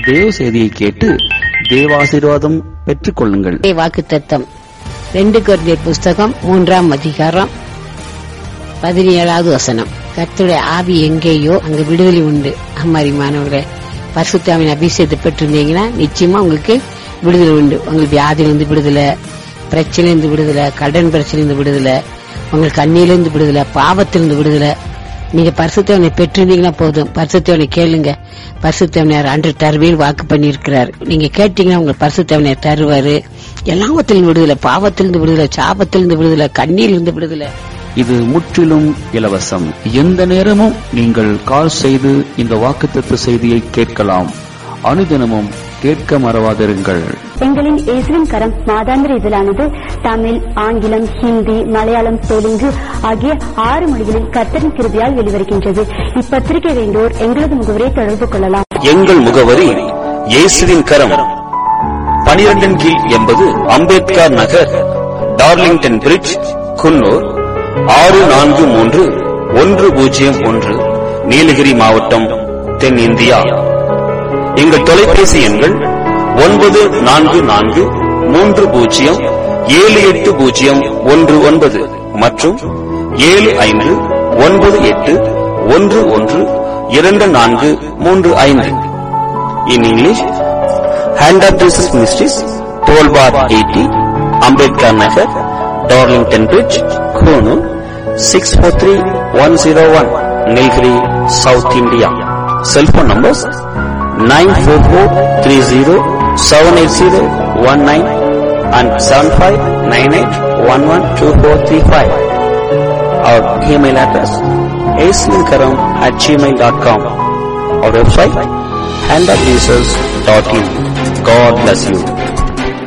தேவ செய்தியை கேட்டு தேவாசீர்வாதம் பெற்றுக் கொள்ளுங்கள் வாக்கு தத்தம் ரெண்டு கொரிந்தியர் புஸ்தகம் மூன்றாம் அதிகாரம் பதினேழாவது வசனம் கர்த்தருடைய ஆவி எங்கேயோ அங்க விடுதலை உண்டு அம்மாரிமானவர்களே பரிசுத்தாவின் அபிஷேகத்தை பெற்றிருந்தீங்கன்னா நிச்சயமா உங்களுக்கு விடுதலை உண்டு உங்களுக்கு வியாதியிலிருந்து விடுதலை பிரச்சனையிலிருந்து விடுதலை கடன் பிரச்சனையிலிருந்து விடுதலை உங்களுக்கு கண்ணியிலிருந்து விடுதலை பாவத்திலிருந்து விடுதலை நீங்க பரிசுத்தவனை பெற்றிருந்தீங்கன்னா போதும் பரிசுத்தவனை கேளுங்க பரிசுத்தவனையார் அன்று தருவேல் வாக்கு பண்ணியிருக்கிறார் நீங்க கேட்டீங்கன்னா உங்களுக்கு பரிசுத்தவனையார் தருவாரு எல்லாவத்திலிருந்து விடுதலை பாவத்திலிருந்து விடுதலை சாபத்திலிருந்து விடுதலை கண்ணியிலிருந்து விடுதலை இது முற்றிலும் இலவசம் எந்த நேரமும் நீங்கள் கால் செய்து இந்த வாக்குத்தத்த செய்தியை கேட்கலாம் அனுதினமும் கேட்க மறவாதிருங்கள் எங்களின் இயேசுவின் கரம் மாதாந்திர இதழானது தமிழ் ஆங்கிலம் ஹிந்தி மலையாளம் தெலுங்கு ஆகிய ஆறு மொழிகளில் கர்த்தரின் கிருபையால் வெளிவருகின்றது இப்பத்திரிகை வேண்டோர் எங்களது முகவரை தொடர்பு கொள்ளலாம் எங்கள் முகவரி இயேசுவின் கரம் பனிரெண்டின் கீழ் எண்பது அம்பேத்கர் நகர் டார்லிங்டன் பிரிட்ஜ் குன்னூர் ஆறு நான்கு மூன்று ஒன்று பூஜ்ஜியம் ஒன்று நீலகிரி மாவட்டம் தென்னிந்தியா எங்கள் தொலைபேசி எண்கள் ஒன்பது நான்கு நான்கு மூன்று பூஜ்ஜியம் ஏழு எட்டு பூஜ்ஜியம் ஒன்று ஒன்பது மற்றும் ஏழு ஐந்து ஒன்பது எட்டு ஒன்று ஒன்று இரண்டு நான்கு மூன்று ஐந்து in English hand of Jesus ministries twelve bar eighty Ambedkar Nagar Darlington bridge Coonoor six four three one zero one Nilgiri south India cellphone numbers nine four four three zero seven eight zero one nine and seven five nine eight one one two four three five our email address asiankaram at gmail dot com our website hand of Jesus dot in God bless you